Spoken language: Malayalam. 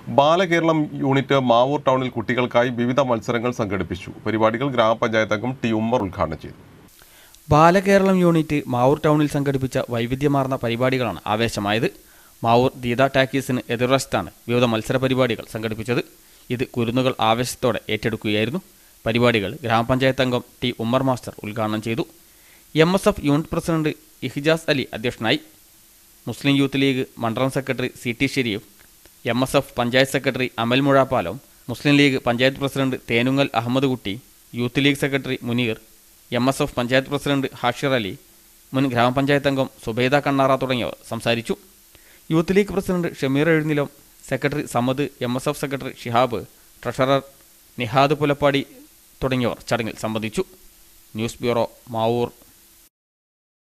ബാലകേരളം യൂണിറ്റ് മാവൂർ ടൗണിൽ കുട്ടികൾക്കായി വിവിധ മത്സരങ്ങൾ സംഘടിപ്പിച്ചു പരിപാടികൾ ഗ്രാമപഞ്ചായത്ത് അംഗം ടി ഉമ്മർ ഉദ്ഘാടനം ചെയ്തു ബാലകേരളം യൂണിറ്റ് മാവൂർ ടൗണിൽ സംഘടിപ്പിച്ച വൈവിധ്യമാർന്ന പരിപാടികളാണ് ആവേശമായത് മാവൂർ ദീത ടാക്കീസിന് എതിർവശത്താണ് വിവിധ മത്സര പരിപാടികൾ സംഘടിപ്പിച്ചത് ഇത് കുരുന്നുകൾ ആവേശത്തോടെ ഏറ്റെടുക്കുകയായിരുന്നു പരിപാടികൾ ഗ്രാമപഞ്ചായത്ത് അംഗം ടി ഉമ്മർ മാസ്റ്റർ ഉദ്ഘാടനം ചെയ്തു M S F unit president Ihijas Ali അധ്യക്ഷനായി മുസ്ലിം യൂത്ത് ലീഗ് മണ്ഡലം secretary C T Shareef M S F panchayat secretary Amal Muzhappalam Muslim league panchayat president Thenungal Ahammed Kutty youth league secretary Muneer M S F panchayat president Hashir Ali മുൻ ഗ്രാമപഞ്ചായത്ത് അംഗം സുബൈദ കണ്ണാറ തുടങ്ങിയവർ സംസാരിച്ചു youth league president Shameer Ezhunnilam secretary Samad M S F secretary Shihab treasurer Nihad Pulappadi തുടങ്ങിയവർ ചടങ്ങിൽ സംബന്ധിച്ചു ന്യൂസ് ബ്യൂറോ മാവൂർ